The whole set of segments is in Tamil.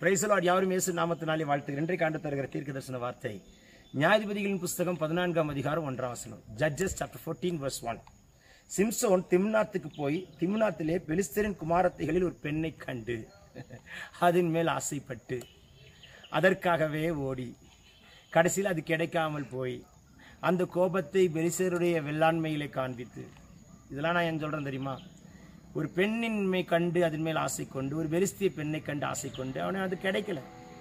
பிரைசலாட் யாரும் இயேசு நாமத்தினாலே வாழ்த்துகிறேன் இன்றைக்கு ஆண்டு தருகிற தீர்க்க தரிசன வார்த்தை நியாயாதிபதிகளின் புஸ்தகம் பதினான்காம் அதிகாரம் ஒன்றாம் வசனம் Judges chapter fourteen verse one சிம்சோன் திம்னாத்துக்கு போய் திம்னாத்திலே பெலிஸ்தரின் குமாரத்தைகளில் ஒரு பெண்ணை கண்டு அதன் மேல் ஆசைப்பட்டு அதற்காகவே ஓடி கடைசியில் அது கிடைக்காமல் போய் அந்த கோபத்தை பெலிஸ்தருடைய வெள்ளாண்மையிலே காண்பித்து இதெல்லாம் நான் ஏன் சொல்றேன் தெரியுமா ஒரு பெண்ணின் மே கண்டு அதன் மேல் ஆசை கொண்டு ஒரு பெலிஸ்திய பெண்ணை கண்டு ஆசை கொண்டு அவனை அது கிடைக்கல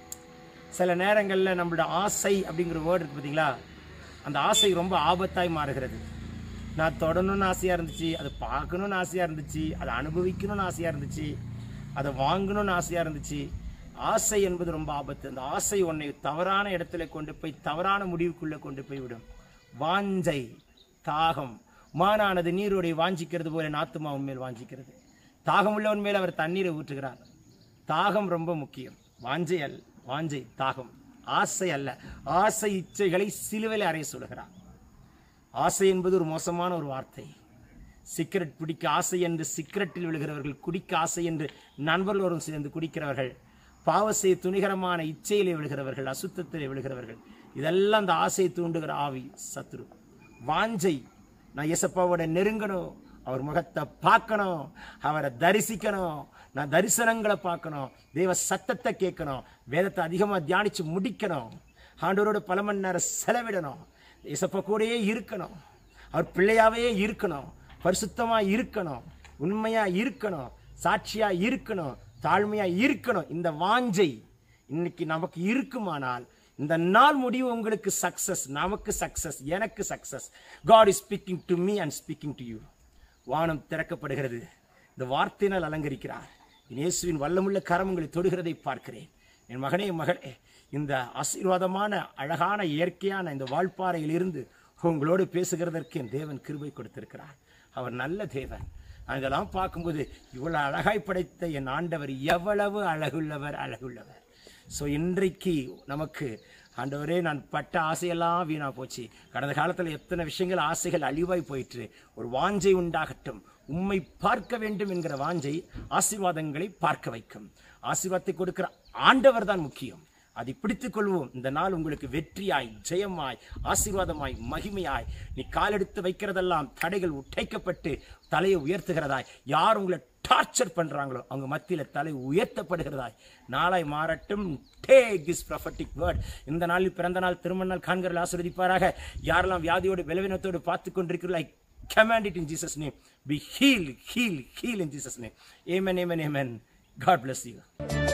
சில நேரங்களில் நம்மளோட ஆசை அப்படிங்கிற வேர்டு இருக்கு பார்த்தீங்களா அந்த ஆசை ரொம்ப ஆபத்தாய் மாறுகிறது நான் தொடணும்னு ஆசையாக இருந்துச்சு அதை பார்க்கணும்னு ஆசையாக இருந்துச்சு அதை அனுபவிக்கணும்னு ஆசையாக இருந்துச்சு அதை வாங்கணும்னு ஆசையாக இருந்துச்சு ஆசை என்பது ரொம்ப ஆபத்து அந்த ஆசை உன்னை தவறான இடத்துல கொண்டு போய் தவறான முடிவுக்குள்ளே கொண்டு போய் விடும் வாஞ்சை தாகம் மானானது நீரோடை வாஞ்சிக்கிறது போல நாத்துமா உண்மையில் வாஞ்சிக்கிறது தாகம் உள்ளவன் மேல் அவர் தண்ணீரை ஊற்றுகிறார் தாகம் ரொம்ப முக்கியம் வாஞ்சை அல்ல வாஞ்சை தாகம் ஆசை அல்ல ஆசை இச்சைகளை சிலுவையில் அறைய சொல்கிறார் ஆசை என்பது ஒரு மோசமான ஒரு வார்த்தை சிகரெட் பிடிக்க ஆசை என்று சிகரெட்டில் விழுகிறவர்கள் குடிக்க ஆசை என்று நண்பர்களோடும் சேர்ந்து குடிக்கிறவர்கள் பாவ செய்ய துணிகரமான இச்சையிலே விழுகிறவர்கள் அசுத்தத்திலே விழுகிறவர்கள் இதெல்லாம் அந்த ஆசையை தூண்டுகிற ஆவி சத்துரு வாஞ்சை நான் இயேசப்பாவோட நெருங்கணும் அவர் முகத்தை பார்க்கணும் அவரை தரிசிக்கணும் நான் தரிசனங்களை பார்க்கணும் தேவ சத்தத்தை கேட்கணும் வேதத்தை அதிகமாக தியானிச்சு முடிக்கணும் ஆண்டவரோட பல மணி நேரம் செலவிடணும் இயேசப்பா கூடயே இருக்கணும் அவர் பிள்ளையாவே இருக்கணும் பரிசுத்தமா இருக்கணும் உண்மையா இருக்கணும் சாட்சியா இருக்கணும் தாழ்மையா இருக்கணும் இந்த வாஞ்சை இன்னைக்கு நமக்கு இருக்குமானால் இந்த நாள் முடிவு உங்களுக்கு சக்சஸ் நமக்கு சக்சஸ் எனக்கு success God is speaking to me and speaking to you வானம் திறக்கப்படுகிறது இந்த வார்த்தையினால் அலங்கரிக்கிறார் என் இயேசுவின் வல்லமுள்ள கரம் உங்களை தொடுகிறதை பார்க்கிறேன் என் மகனே மகளே இந்த ஆசீர்வாதமான அழகான இயற்கையான இந்த வாழ்ப்பாறையில் இருந்து உங்களோடு பேசுகிறதற்கு என் தேவன் கிருபை கொடுத்திருக்கிறார் அவர் நல்ல தேவன் நான் இதெல்லாம் பார்க்கும்போது இவ்வளவு அழகாய் படைத்த என் ஆண்டவர் எவ்வளவு அழகுள்ளவர் அழகுள்ளவர் ஸோ இன்றைக்கு நமக்கு ஆண்டவரே நான் பட்ட ஆசையெல்லாம் வீணா போச்சு கடந்த காலத்தில் எத்தனை விஷயங்கள் ஆசைகள் அழிவாய் போயிற்று ஒரு வாஞ்சை உண்டாகட்டும் உம்மை பார்க்க வேண்டும் என்கிற வாஞ்சை ஆசீர்வாதங்களை பார்க்க வைக்கும் ஆசீர்வாதத்தை கொடுக்கிற ஆண்டவர் தான் முக்கியம் அதை பிடித்துக் கொள்வோம் இந்த நாள் உங்களுக்கு வெற்றியாய் ஜெயமாய் ஆசீர்வாதமாய் மகிமையாய் நீ காலெடுத்து வைக்கிறதெல்லாம் தடைகள் உடைக்கப்பட்டு தலையை உயர்த்துகிறதாய் யார் உங்களை டார்ச்சர் பண்றாங்களோ அவங்க மத்தியில தலை உயர்த்தப்படுகிறதாய் நாளாய் மாறட்டும் டேக் திஸ் ப்ரொஃபட்டிக் வேர்ட் இந்த நாளில் பிறந்த நாள் திருமண நாள் காண்கிறல் ஆசிர்வதிப்பாராக யாரெல்லாம் வியாதியோடு பலவீனத்தோடு பார்த்து கொண்டிருக்கிறீர்களாய் command it in Jesus name be healed heal heal in Jesus name amen amen amen God bless you